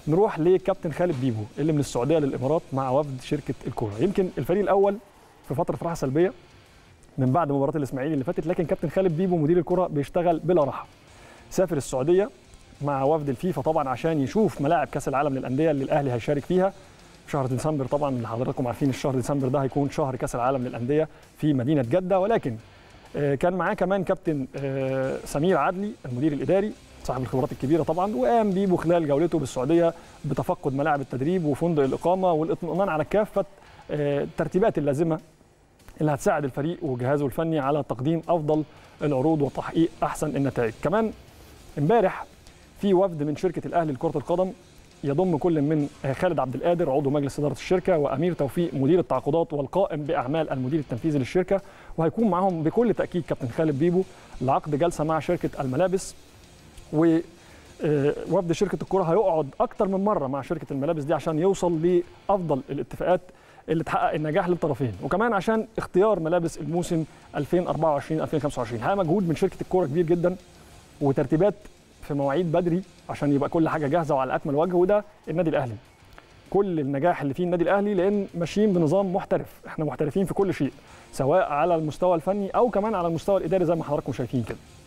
نروح لكابتن خالد بيبو اللي من السعوديه للامارات مع وفد شركه الكوره يمكن الفريق الاول في فتره راحه سلبيه من بعد مباراه الاسماعيلي اللي فاتت لكن كابتن خالد بيبو مدير الكره بيشتغل بلا راحه سافر السعوديه مع وفد الفيفا طبعا عشان يشوف ملاعب كاس العالم للانديه اللي الاهلي هيشارك فيها في شهر ديسمبر طبعا اللي حضراتكم عارفين الشهر ديسمبر ده هيكون شهر كاس العالم للانديه في مدينه جده ولكن آه، كان معاه كمان كابتن آه، سمير عدلي المدير الاداري صاحب الخبرات الكبيره طبعا وقام بيبو خلال جولته بالسعوديه بتفقد ملاعب التدريب وفندق الاقامه والاطمئنان على كافه آه، الترتيبات اللازمه اللي هتساعد الفريق وجهازه الفني على تقديم افضل العروض وتحقيق احسن النتائج كمان امبارح في وفد من شركه الاهلي لكره القدم يضم كل من خالد عبد القادر عضو مجلس اداره الشركه وامير توفيق مدير التعاقدات والقائم باعمال المدير التنفيذي للشركه وهيكون معاهم بكل تاكيد كابتن خالد بيبو لعقد جلسه مع شركه الملابس و آه، وفد شركه الكره هيقعد اكتر من مره مع شركه الملابس دي عشان يوصل لافضل الاتفاقات اللي تحقق النجاح للطرفين وكمان عشان اختيار ملابس الموسم 2024 2025 ها مجهود من شركه الكوره كبير جدا وترتيبات في مواعيد بدري عشان يبقى كل حاجه جاهزه وعلى اكمل وجه وده النادي الاهلي كل النجاح اللي فيه النادي الاهلي لان ماشيين بنظام محترف احنا محترفين في كل شيء سواء على المستوى الفني او كمان على المستوى الاداري زي ما حضراتكم شايفين كده